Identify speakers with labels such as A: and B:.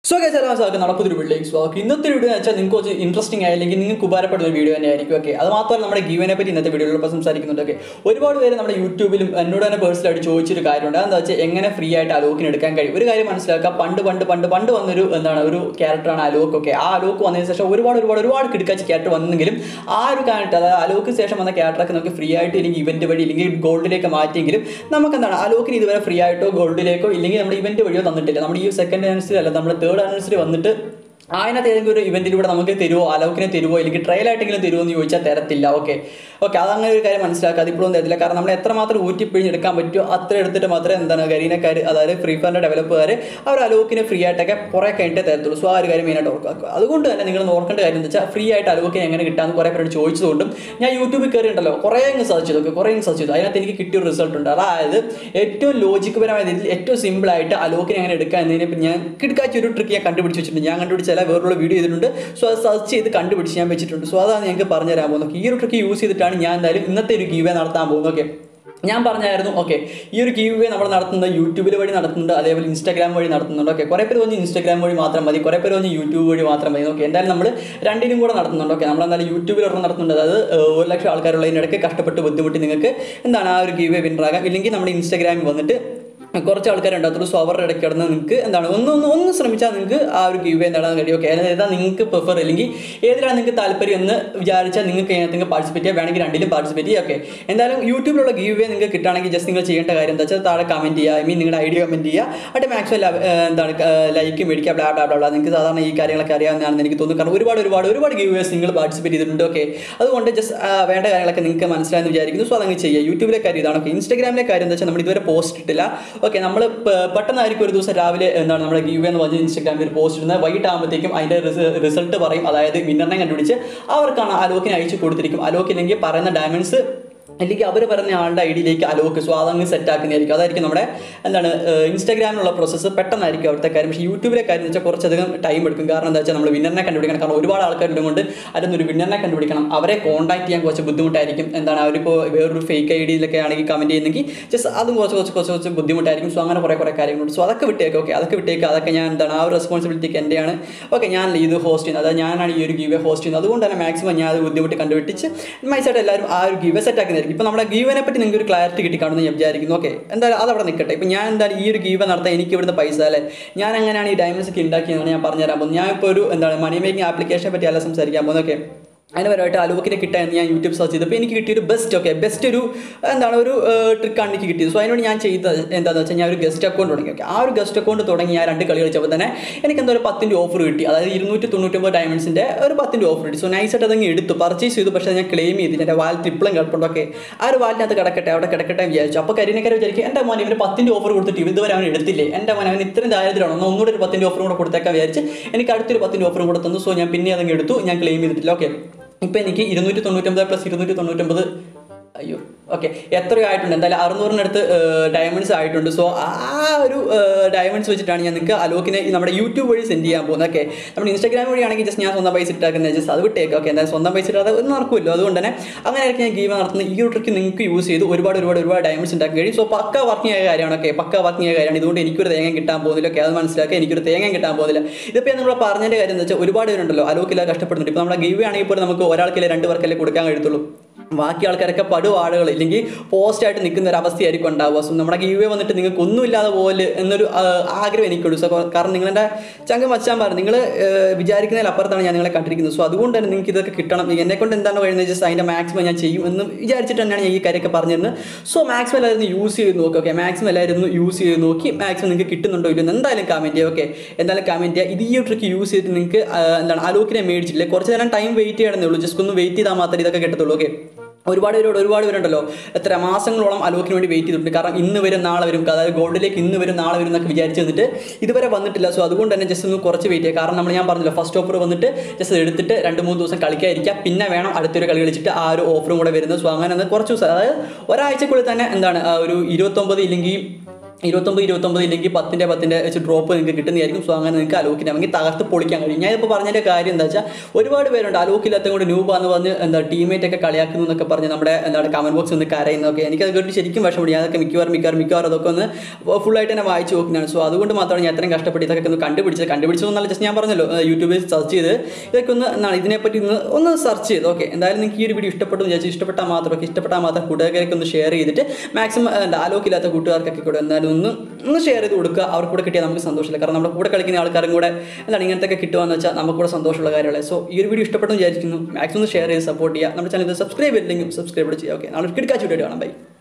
A: so guys എല്ലാ സാർക്ക് നടപ്പൊരു വീട്ടിലേക്ക് സ്വാഗതം ഇന്നത്തെ വീഡിയോ എന്ന് വെച്ചാൽ നിങ്ങൾക്ക് കുറച്ച് ഇൻട്രസ്റ്റിംഗ് ആയി അല്ലെങ്കിൽ നിങ്ങൾക്ക് ഉപകാരപ്പെടുന്ന ഒരു വീഡിയോ തന്നെ ആയിരിക്കും ഓക്കെ അത് മാത്രമല്ല നമ്മുടെ ഗീവനെ പറ്റി ഇന്നത്തെ വീഡിയോയിലൂടെ സംസാരിക്കുന്നുണ്ട് ഓക്കെ ഒരുപാട് പേര് നമ്മുടെ യൂട്യൂബിലും എന്നോട് തന്നെ പേഴ്സണലായിട്ട് ചോദിച്ചൊരു കാര്യമുണ്ട് അതെന്താ വെച്ചാൽ എങ്ങനെ ഫ്രീ ആയിട്ട് അലോക്കിന് എടുക്കാൻ കഴിയും ഒരു കാര്യം മനസ്സിലാക്കുക പണ്ട് പണ്ട് പണ്ട് പണ്ട് വന്നൊരു എന്താണ് ഒരു ക്യാരക്ടറാണ് അലോക്ക് ഒക്കെ ആ അലോക്ക് വന്നതിന് ശേഷം ഒരുപാട് ഒരുപാട് ഒരുപാട് കിടക്കാച്ച് ക്യാരക്ടർ വന്നെങ്കിലും ആ ഒരു ക്യാരക്ടർ അതായത് അലോക്കിന് ശേഷം വന്ന ക്യാരക്ടറൊക്കെ നമുക്ക് ഫ്രീ ആയിട്ട് ഇല്ലെങ്കിൽ ഇവന്റ് വഴി ഇല്ലെങ്കിൽ ഗോൾഡിലേക്ക് മാറ്റിയെങ്കിലും നമുക്ക് എന്താണ് അലോക്കിന് ഇതുവരെ ഫ്രീ ആയിട്ടോ ഗോൾഡിലേക്കോ ഇല്ലെങ്കിൽ നമ്മുടെ ഇവന്റ് വഴിയോ തന്നിട്ടില്ല നമ്മുടെ ഈ സെക്കൻഡ് ആനിവേഴ്സറി അല്ല നമ്മുടെ തേർഡ് ആനിവേഴ്സറി വന്നിട്ട് അതിനകത്ത് ഏതെങ്കിലും ഒരു ഇവന്റിലൂടെ നമുക്ക് തരുമോ അലോക്കിനെ തരുമോ അല്ലെങ്കിൽ ട്രയൽ ആയിട്ടെങ്കിലും തരുമോ എന്ന് ചോദിച്ചാൽ തരത്തില്ല ഓക്കെ ഓക്കെ അതങ്ങനെ ഒരു കാര്യം മനസ്സിലാക്കുക അതിപ്പോഴും തരത്തില്ല കാരണം നമ്മൾ എത്രമാത്രം ഊറ്റിപ്പിഴിഞ്ഞെടുക്കാൻ പറ്റുമോ അത്ര എടുത്തിട്ട് മാത്രമേ എന്താണ് കരീനക്കാർ അതായത് ഫ്രീ ഫയറിൻ്റെ ഡെവലപ്പുകാർ അവർ അലോക്കിനെ ഫ്രീ ആയിട്ടൊക്കെ കുറേ കഴിഞ്ഞിട്ടേ തരത്തുള്ളൂ സോ ആ ഒരു കാര്യം മെയിനായിട്ട് ഓർക്കുക അതുകൊണ്ട് തന്നെ നിങ്ങൾ ഓർക്കേണ്ട കാര്യം എന്താ വെച്ചാൽ ഫ്രീ ആയിട്ട് അലോക്കിനെ എങ്ങനെ കിട്ടാമെന്ന് കുറേ പേരോട് ചോദിച്ചതുകൊണ്ടും ഞാൻ യൂട്യൂബിൽ കയറി ഉണ്ടല്ലോ കുറേ അങ്ങ് സെർച്ച് ചെയ്തു കുറേ അങ്ങ് സെർച്ച് ചെയ്തു അതിനകത്ത് എനിക്ക് കിട്ടിയ ഒരു റിസൾട്ട് ഉണ്ട് അതായത് ഏറ്റവും ലോജിക് പരമായ രീതിയിൽ ഏറ്റവും സിമ്പിൾ ആയിട്ട് അലോക്കിനെ എങ്ങനെ എടുക്കുക എന്നതിനെ ഞാൻ കിടക്കാച്ച ഒരു ട്രിക്ക് ഞാൻ കണ്ടുപിടിച്ച് വെച്ചിട്ടുണ്ട് ഞാൻ കണ്ടുപിടിച്ചാൽ വേറൊരു വീഡിയോ ചെയ്തിട്ടുണ്ട് സോ അത് സെർച്ച് ചെയ്ത് കണ്ടുപിടിച്ച് ഞാൻ വെച്ചിട്ടുണ്ട് സോ അതാണ് ഞങ്ങൾക്ക് പറഞ്ഞു തരാൻ പോകുന്നത് ഈ ഒരു ട്രിക്ക് യൂസ് ചെയ്തിട്ടാണ് ഞാൻ എന്തായാലും ഇന്നത്തെ ഒരു ഗീവേ നടത്താൻ പോകുന്നത് ഓക്കെ ഞാൻ പറഞ്ഞായിരുന്നു ഓക്കെ ഈ ഒരു ഗീവ് വേ നമ്മൾ നടത്തുന്നത് യൂട്യൂബിൽ വഴി നടത്തുന്നുണ്ട് അതേപോലെ ഇൻസ്റ്റാഗ്രാം വഴി നടത്തുന്നുണ്ട് ഓക്കെ കുറേ പേര് പറഞ്ഞ് ഇൻസ്റ്റാഗ്രാം വഴി മാത്രം മതി കുറേ പേര് പറഞ്ഞ് യൂട്യൂബ് വഴി മാത്രം മതി ഓക്കെ എന്തായാലും നമ്മൾ രണ്ടിനും കൂടെ നടത്തുന്നുണ്ട് ഓക്കെ നമ്മൾ എന്തായാലും യൂട്യൂബിൽ ഒരെണ്ണം നടത്തുന്നുണ്ട് അതായത് ഏഹ്, ഒരു ലക്ഷം ആൾക്കാരുള്ളതിനിടയ്ക്ക് കഷ്ടപ്പെട്ട് ബുദ്ധിമുട്ടി നിങ്ങൾക്ക് എന്താണ് ആ ഒരു ഗീവ് വേ വിന്നറാകാം ഇല്ലെങ്കിൽ നമ്മുടെ ഇൻസ്റ്റാഗ്രാമിൽ വന്നിട്ട് കുറച്ച് ആൾക്കാരുണ്ടാകത്തുള്ളൂ സോ അവരുടെ ഇടയ്ക്ക് കിടന്ന് നിങ്ങൾക്ക് എന്താണ് ഒന്ന് ഒന്ന് ഒന്ന് ശ്രമിച്ചാൽ നിങ്ങൾക്ക് ആ ഒരു ഗീവ് നേടാൻ കഴിയും ഓക്കെ അതായത് ഏതാ നിങ്ങൾക്ക് പ്രിഫർ അല്ലെങ്കിൽ ഏതിലാണ് നിങ്ങൾക്ക് താല്പര്യം എന്ന് വിചാരിച്ചാൽ നിങ്ങൾക്ക് അതിനകത്ത് നിങ്ങൾക്ക് പാർട്ടിസിപ്പേറ്റ് ചെയ്യാം വേണമെങ്കിൽ രണ്ടിലും പാർട്ടിസിപ്പേറ്റ് ചെയ്യാം ഓക്കെ എന്തായാലും യൂട്യൂബിലുള്ള ഗീവ് വേ നിങ്ങൾക്ക് കിട്ടുകയാണെങ്കിൽ ജസ്റ്റ് നിങ്ങൾ ചെയ്യേണ്ട കാര്യം എന്താ വെച്ചാൽ താഴെ കമൻറ്റ് ചെയ്യുക ഐ മീൻ നിങ്ങളുടെ ഐഡിയ കമൻറ്റ് ചെയ്യുക അവിടെ മാക്സിമം എന്താണ് ലൈക്ക് മേടിക്കുക ബ്ലാ ബ്ലാ ബ്ലാ ബ്ലാ നിങ്ങൾക്ക് സാധാരണ ഈ കാര്യങ്ങളൊക്കെ അറിയാവുന്നതാണെന്ന് എനിക്ക് തോന്നുന്നു കാരണം ഒരുപാട് ഒരുപാട് ഒരുപാട് ഗീവ് വേസ് നിങ്ങൾ പാർട്ടിസിപ്പേറ്റ് ചെയ്തിട്ടുണ്ട് ഓക്കെ അതുകൊണ്ട് ജസ്റ്റ് വേണ്ട കാര്യങ്ങളൊക്കെ നിങ്ങൾക്ക് മനസ്സിലായെന്ന് വിചാരിക്കുന്നു സോ അതങ്ങ് ചെയ്യുക യൂട്യൂബിലെ കാര്യം ഇതാണ് ഓക്കെ ഇൻസ്റ്റാഗ്രാമിലെ കാര്യം എന്താ വെച്ചാൽ നമ്മൾ ഇതുവരെ പോസ്റ്റ് ഇട്ടില്ല ഓക്കെ നമ്മൾ പെട്ടെന്നായിരിക്കും ഒരു ദിവസം രാവിലെ എന്താണ് നമ്മുടെ ഗീവ് എന്ന് പറഞ്ഞ് ഇൻസ്റ്റാഗ്രാമിൽ ഒരു പോസ്റ്റ് ഇടുന്നത് വൈകിട്ടാകുമ്പോഴത്തേക്കും അതിൻ്റെ റിസൾട്ട് പറയും അതായത് വിന്നറിനെ കണ്ടുപിടിച്ച് അവർക്കാണ് അലോക്കിന് അയച്ചു കൊടുത്തിരിക്കും അലോക്കില്ലെങ്കിൽ പറയുന്ന ഡയമണ്ട്സ് അല്ലെങ്കിൽ അവർ പറഞ്ഞ ആളുടെ ഐഡിയിലേക്ക് അലോക്ക് സോ അതങ്ങ് സെറ്റ് ആക്കുന്നതായിരിക്കും അതായിരിക്കും നമ്മുടെ എന്താണ് ഇൻസ്റ്റാഗ്രാമിലുള്ള പ്രോസസ്സ് പെട്ടെന്നായിരിക്കും അവിടുത്തെ കാര്യം പക്ഷേ യൂട്യൂബിലെ കാര്യം എന്ന് വെച്ചാൽ കുറച്ചധികം ടൈം എടുക്കും കാരണം എന്താ വെച്ചാൽ നമ്മൾ വിന്നറിനെ കണ്ടുപിടിക്കണം കാരണം ഒരുപാട് ആൾക്കാരുടെ കൊണ്ട് അതിനൊരു വിന്നറിനെ കണ്ടുപിടിക്കണം അവരെ കോൺടാക്ട് ചെയ്യാൻ കുറച്ച് ബുദ്ധിമുട്ടായിരിക്കും എന്താണ് അവരിപ്പോൾ വേറൊരു ഫേക്ക് ഐ ഡിയിലൊക്കെ ആണെങ്കിൽ കമൻറ്റ് ചെയ്യുന്നെങ്കിൽ ജസ്റ്റ് അതും കുറച്ച് കുറച്ച് കുറച്ച് കുറച്ച് ബുദ്ധിമുട്ടായിരിക്കും സോ അങ്ങനെ കുറേ കുറേ കാര്യങ്ങളുണ്ട് സോ അതൊക്കെ വിട്ടേക്ക് ഓക്കെ അതൊക്കെ വിട്ടേക്ക് അതൊക്കെ ഞാൻ എന്താണ് ആ ഒരു റെസ്പോൺസിബിലിറ്റിക്ക് എൻ്റെയാണ് ഓക്കെ ഞാൻ ഇത് ഹോസ്റ്റ് ചെയ്യുന്നത് അതായത് ഞാനാണ് ഈ ഒരു ഗീവെ ഹോസ്റ്റ് ചെയ്യുന്നത് അതുകൊണ്ട് തന്നെ മാക്സിമം ഞാൻ അത് ബുദ്ധിമുട്ട് കണ്ടുപിടിച്ച് മൈസായിട്ട് എല്ലാവരും ആ ഒരു ഗീവെ സെറ്റ് ആക്കുന്നതായിരിക്കും ഇപ്പോൾ നമ്മുടെ ഗീവനെ പറ്റി നിങ്ങൾക്ക് ഒരു ക്ലാരിറ്റി കിട്ടിക്കാണെന്ന് ഞാൻ വിചാരിക്കുന്നു ഓക്കെ എന്തായാലും അത് അവിടെ നിൽക്കട്ടെ ഇപ്പോൾ ഞാൻ എന്തായാലും ഈ ഒരു ഗീവ നടത്താൻ എനിക്ക് ഇവിടുന്ന് പൈസ അല്ലേ ഞാൻ എങ്ങനെയാണ് ഈ ഡയമണ്ട്സ് ഒക്കെ ഉണ്ടാക്കിയതെന്ന് ഞാൻ പറഞ്ഞുതരാൻ പോകുന്നത് ഞാൻ ഇപ്പോൾ ഒരു എന്താണ് മണി മേക്കിംഗ് ആപ്ലിക്കേഷനെ പറ്റി അല്ല സംസാരിക്കാൻ പോകുന്നത് ഓക്കെ അതിന് പരമായിട്ട് അലോക്കിനെ കിട്ടാൻ എന്ന് ഞാൻ യൂട്യൂബ് സെർച്ച് ചെയ്തപ്പോൾ എനിക്ക് കിട്ടിയൊരു ബെസ്റ്റ് ഓക്കെ ബെസ്റ്റ് ഒരു എന്താണ് ഒരു ട്രിക്കാണ് എനിക്ക് കിട്ടിയത് സോ അതിനോട് ഞാൻ ചെയ്തത് എന്താണെന്ന് വെച്ചാൽ ഞാൻ ഒരു ഗസ്റ്റ് അക്കൗണ്ട് തുടങ്ങി ഓക്കെ ആ ഒരു ഗസ്റ്റ് അക്കൗണ്ട് തുടങ്ങി ഞാൻ രണ്ട് കളി കളിച്ചപ്പോൾ തന്നെ എനിക്ക് എന്തോ ഒരു പത്തിൻ്റെ ഓഫർ കിട്ടി അതായത് ഇരുന്നൂറ്റി തൊണ്ണൂറ്റൊമ്പത് ഡയമണ്ട്സിൻ്റെ ഒരു പത്തിൻ്റെ ഓഫർ കിട്ടി സോ നൈസായിട്ട് അതങ്ങ് എടുത്തു പർച്ചേസ് ചെയ്തു പക്ഷേ ഞാൻ ക്ലെയിം ചെയ്തിട്ട് എൻ്റെ വാലറ്റ് ഇപ്പോഴും കിടപ്പുണ്ട് ഓക്കെ ആ ഒരു വാലിനകത്ത് കിടക്കട്ടെ അവിടെ കിടക്കട്ടെ എന്ന് വിചാരിച്ചു അപ്പോൾ കരിനക്കര വിചാരിക്കും എൻ്റെ മോൻ ഇവന് പത്തിൻ്റെ ഓഫർ കൊടുത്തിട്ട് ഇതുവരെ അവൻ എടുത്തില്ലേ എൻ്റെ മോൻ അവൻ ഇത്രയും ദാരിദ്ര്യമാണ് ഒന്ന് ഒന്നുകൂടെ ഒരു പത്തിൻ്റെ ഓഫർ കൂടെ കൊടുത്തേക്കാൻ വിചാരിച്ച് എനിക്ക് അടുത്തൊരു പത്തിൻ്റെ ഓഫറും കൂടെ തന്നു സോ ഞാൻ പിന്നെ അതങ്ങ് എടുത്തു ഞാൻ ക്ലെയിം ചെയ്തിട്ടില്ല ഓക്കെ ഇപ്പം എനിക്ക് ഇരുന്നൂറ്റി തൊണ്ണൂറ്റൊമ്പത് പ്ലസ് ഇരുന്നൂറ്റി തൊണ്ണൂറ്റൊമ്പത് അയ്യോ ഓക്കെ എത്രയോ ആയിട്ടുണ്ട് എന്തായാലും അറുന്നൂറിനടുത്ത് ഡയമണ്ട്സ് ആയിട്ടുണ്ട് സോ ആ ഒരു ഡയമണ്ട്സ് വെച്ചിട്ടാണ് ഞാൻ നിങ്ങൾക്ക് അലോക്കിനെ ഈ നമ്മുടെ യൂട്യൂബ് വഴി സെൻഡ് ചെയ്യാൻ പോകുന്നത് ഓക്കെ നമ്മുടെ ഇൻസ്റ്റാഗ്രാം വഴിയാണെങ്കിൽ ജസ്റ്റ് ഞാൻ സ്വന്തം പൈസ ഇട്ടാക്കുന്നത് ജസ്റ്റ് അത് വിട്ടേക്ക് ഓക്കെ എന്തായാലും സ്വന്തം പൈസ ഇട്ടാൽ ഒന്നും നടക്കുമല്ലോ അതുകൊണ്ട് തന്നെ അങ്ങനെയായിരിക്കും ഞാൻ ഗീവ് നടത്തുന്നത് ഈ ഒരു ട്രിക്ക് നിങ്ങൾക്ക് യൂസ് ചെയ്ത് ഒരുപാട് ഒരുപാട് ഒരുപാട് ഡയമണ്ട്സ് ഉണ്ടാക്കാൻ കഴിയും സോ പക്ക വർക്കിംഗ് ആയ കാര്യമാണ് ഓക്കെ പക്ക വർക്കിംഗ് ആയ കാര്യമാണ് ഇതുകൊണ്ട് എനിക്കൊരു തേങ്ങ കിട്ടാൻ പോകുന്നില്ല ഓക്കെ അത് മനസ്സിലാക്കുക എനിക്കൊരു തേങ്ങ കിട്ടാൻ പോകുന്നില്ല ഇതിപ്പോൾ ഞാൻ നമ്മൾ പറഞ്ഞതിൻ്റെ കാര്യം എന്താ വെച്ചാൽ ഒരുപാട് പേരുണ്ടല്ലോ അലോക്കില്ല കഷ്ടപ്പെടുന്നുണ്ട് ഇപ്പോൾ നമ്മുടെ ഗീവ് ആണെങ്കിൽ പോലും നമുക്ക് ഒരാൾക്കല്ലേ രണ്ട് പേർക്കല്ലേ കൊടുക്കാൻ കഴിയത്തുള്ളൂ ബാക്കി ആൾക്കാരൊക്കെ പടുവാടുകൾ ഇല്ലെങ്കിൽ പോസ്റ്റായിട്ട് നിൽക്കുന്ന ഒരു അവസ്ഥയായിരിക്കും ഉണ്ടാവുക സോ നമ്മുടെ ഗീവേ വന്നിട്ട് നിങ്ങൾക്ക് ഒന്നുമില്ലാതെ പോലെ എന്നൊരു ആ, ആഗ്രഹം എനിക്കുള്ളൂ സോ കാരണം നിങ്ങളുടെ ചങ്കം വച്ചാൻ പറഞ്ഞു നിങ്ങൾ വിചാരിക്കുന്നതിൽ അപ്പുറത്താണ് ഞാൻ നിങ്ങളെ കണ്ടിരിക്കുന്നത് സോ അതുകൊണ്ട് തന്നെ നിങ്ങൾക്ക് ഇതൊക്കെ കിട്ടണം എന്നെ കൊണ്ട് എന്താണ് കഴിയുന്നത് ജസ്റ്റ് അതിൻ്റെ മാക്സിമം ഞാൻ ചെയ്യും എന്ന് വിചാരിച്ചിട്ട് തന്നെയാണ് ഞാൻ ഈ കാര്യമൊക്കെ പറഞ്ഞിരുന്നത് സോ മാക്സിമം എല്ലാവരും യൂസ് ചെയ്ത് നോക്കി ഓക്കെ മാക്സിമം എല്ലാവരും യൂസ് ചെയ്ത് നോക്കി മാക്സിമം നിങ്ങൾക്ക് കിട്ടുന്നുണ്ടോ ഇല്ലെന്ന് എന്തായാലും കമൻറ്റ് ചെയ്യുക ഓക്കെ എന്തായാലും കമൻറ്റ് ചെയ്യുക ഇത് ഈ ഒരു ട്രിക്ക് യൂസ് ചെയ്തിട്ട് നിങ്ങൾക്ക് ആ, എന്താണ് അലോക്കിനെ മേടിച്ചില്ലേ കുറച്ച് നേരം ടൈം വെയിറ്റ് ചെയ്യണമെന്നേ ഉള്ളൂ ജസ്റ്റ് ഒന്ന് വെയിറ്റ് ചെയ്താൽ മാത്രമേ ഇതൊക്കെ കിട്ടത്തുള്ളൂ ഓക്കെ ഒരുപാട് പേരോട് ഒരുപാട് പേരുണ്ടല്ലോ എത്ര മാസങ്ങളോളം അലോക്കിന് വേണ്ടി വെയിറ്റ് ചെയ്തിട്ടുണ്ട് കാരണം ഇന്ന് വരും നാളെ വരും അതായത് ഗോൾഡിലേക്ക് ഇന്ന് വരും നാളെ വരും എന്നൊക്കെ വിചാരിച്ച് നിന്നിട്ട് ഇതുവരെ വന്നിട്ടില്ല സോ അതുകൊണ്ട് തന്നെ ജസ്റ്റ് ഒന്ന് കുറച്ച് വെയിറ്റ് ചെയ്യുക കാരണം നമ്മൾ ഞാൻ പറഞ്ഞല്ലോ ഫസ്റ്റ് ഓഫർ വന്നിട്ട് ജസ്റ്റ് എടുത്തിട്ട് രണ്ട് മൂന്ന് ദിവസം കളിക്കാതിരിക്കുക പിന്നെ വേണം അടുത്തൊരു കളി കളിച്ചിട്ട് ആ ഒരു ഓഫറും കൂടെ വരുന്നത് സോ അങ്ങനെ ഒന്ന് കുറച്ച് ദിവസം അതായത് ഒരാഴ്ചക്കുള്ളിൽ തന്നെ എന്താണ് ആ ഒരു ഇരുപത്തൊമ്പത് ഇല്ലെങ്കിൽ ഇരുപത്തൊമ്പത് ഇരുപത്തൊമ്പത് ഇല്ലെങ്കിൽ പത്തിൻ്റെ പത്തിൻ്റെ വെച്ച് ഡ്രോപ്പ് നിങ്ങൾക്ക് കിട്ടുന്നതായിരിക്കും സോ അങ്ങനെ നിങ്ങൾക്ക് അലോക്കിനാണെങ്കിൽ തകർത്ത് പൊളിക്കാൻ കഴിയും ഞാനിപ്പോൾ പറഞ്ഞതിൻ്റെ കാര്യം എന്താ വെച്ചാൽ ഒരുപാട് പേരുണ്ട് അലോക്കില്ലാത്ത കൊണ്ട് ന്യൂബ എന്ന് പറഞ്ഞ് എന്താ ടീമേറ്റ് ഒക്കെ കളിയാക്കുന്നു എന്നൊക്കെ പറഞ്ഞ് നമ്മുടെ എന്താണ് കമൻറ്റ് ബോക്സിൽ നിന്ന് കരയുന്നതൊക്കെ എനിക്കത് കേട്ട് ശരിക്കും വിഷമമുണ്ട് ഞാനതൊക്കെ മിക്കവാറും മിക്കവാറും മിക്കവാറും അതൊക്കെ ഒന്ന് ഫുള്ളായിട്ട് തന്നെ വായിച്ച് നോക്കുന്നതാണ് സോ അതുകൊണ്ട് മാത്രമാണ് ഞാൻ അത്രയും കഷ്ടപ്പെട്ട് ഇതൊക്കെ ഒന്ന് കണ്ടുപിടിച്ചത് കണ്ടുപിടിച്ചതെന്നല്ല ജസ്റ്റ് ഞാൻ പറഞ്ഞല്ലോ ഏഹ് യൂട്യൂബിൽ സെർച്ച് ചെയ്ത് ഇതൊക്കെ ഒന്ന് എന്താണ് ഇതിനെപ്പറ്റി ഒന്ന് ഒന്ന് സെർച്ച് ചെയ്ത് ഓക്കെ എന്തായാലും നിങ്ങൾക്ക് ഈ ഒരു വീഡിയോ ഇഷ്ടപ്പെട്ടു എന്ന് വിചാരിച്ചു ഇഷ്ടപ്പെട്ടാൽ മാത്രം ഒക്കെ ഇഷ്ടപ്പെട്ടാൽ മാത്രം കൂട്ടുകാരൊക്കെ ഒന്ന് ഷെയർ ചെയ്തിട്ട് മാക്സിമം എന്താ ആലോക്കില്ലാത്ത കൂട്ടുകാർക്കൊക്കെ കൂടെ എന്തായാലും ഒന്ന് ഒന്ന് ഷെയർ ചെയ്ത് കൊടുക്കുക അവർക്ക് കൂടെ കിട്ടിയാൽ നമുക്ക് സന്തോഷമില്ല കാരണം നമ്മുടെ കൂടെ കളിക്കുന്ന ആൾക്കാരും കൂടെ എന്താണ് ഇങ്ങനത്തെ ഒക്കെ കിട്ടുകയെന്ന് വെച്ചാൽ നമുക്ക് കൂടെ സന്തോഷമുള്ള കാര്യമല്ലേ സോ ഈ ഒരു വീഡിയോ ഇഷ്ടപ്പെട്ടു എന്ന് വിചാരിക്കുന്നു മാക്സിമം ഒന്ന് ഷെയർ ചെയ്ത് സപ്പോർട്ട് ചെയ്യുക നമ്മുടെ ചാനൽ സബ്സ്ക്രൈബ് ചെയ്തില്ലെങ്കിൽ സബ്സ്ക്രൈബ് ചെയ്യുക ഓക്കെ നാളെ കിടക്കാച്ചു വീഡിയോ കാണാം ബൈ